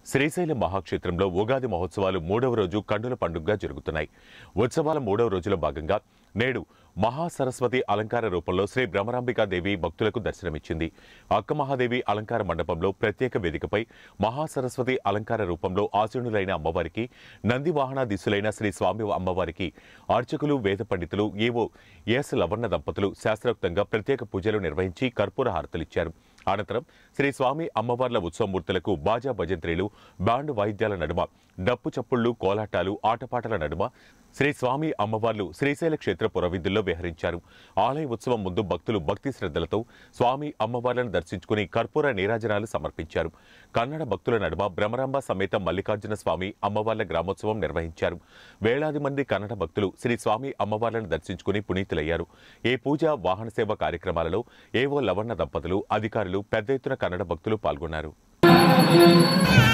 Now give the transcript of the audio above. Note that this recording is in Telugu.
శ్రీశైలం మహాక్షేత్రంలో ఉగాది మహోత్సవాలు మూడవ రోజు కండుల పండుగగా జరుగుతున్నాయి ఉత్సవాల మూడవ రోజులో భాగంగా నేడు మహాసరస్వతి అలంకార రూపంలో శ్రీ భ్రమరాంబికాదేవి భక్తులకు దర్శనమిచ్చింది అక్క మహాదేవి అలంకార మండపంలో ప్రత్యేక వేదికపై మహాసరస్వతి అలంకార రూపంలో ఆసీనులైన అమ్మవారికి నంది వాహనాధీశులైన శ్రీ స్వామి అమ్మవారికి అర్చకులు వేద పండితులు ఏవో ఎస్ లవణ దంపతులు శాస్త్రోక్తంగా ప్రత్యేక పూజలు నిర్వహించి కర్పూర హారతలిచ్చారు అనంతరం శ్రీ స్వామి అమ్మవార్ల ఉత్సవమూర్తులకు బాజా భజంత్రీలు బ్యాండ్ వాయిద్యాల నడుమ డప్పు చప్పుళ్లు కోలాటాలు ఆటపాటల నడుమ శ్రీ స్వామి అమ్మవార్లు శ్రీశైల క్షేత్ర పురవిధుల్లో విహరించారు ఆలయ ఉత్సవం ముందు భక్తులు భక్తి శ్రద్ధలతో స్వామి అమ్మవార్లను దర్శించుకుని కర్పూర నీరాజనాలు సమర్పించారు కన్నడ భక్తుల నడుమ భ్రమరాంబ సమేత మల్లికార్జున స్వామి అమ్మవార్ల గ్రామోత్సవం నిర్వహించారు వేలాది మంది కన్నడ భక్తులు శ్రీ స్వామి అమ్మవార్లను దర్శించుకుని పునీతులయ్యారు ఏ పూజ వాహన సేవ కార్యక్రమాలలో ఏవో లవణ దంపతులు అధికారులు పెద్ద ఎత్తున కన్నడ భక్తులు పాల్గొన్నారు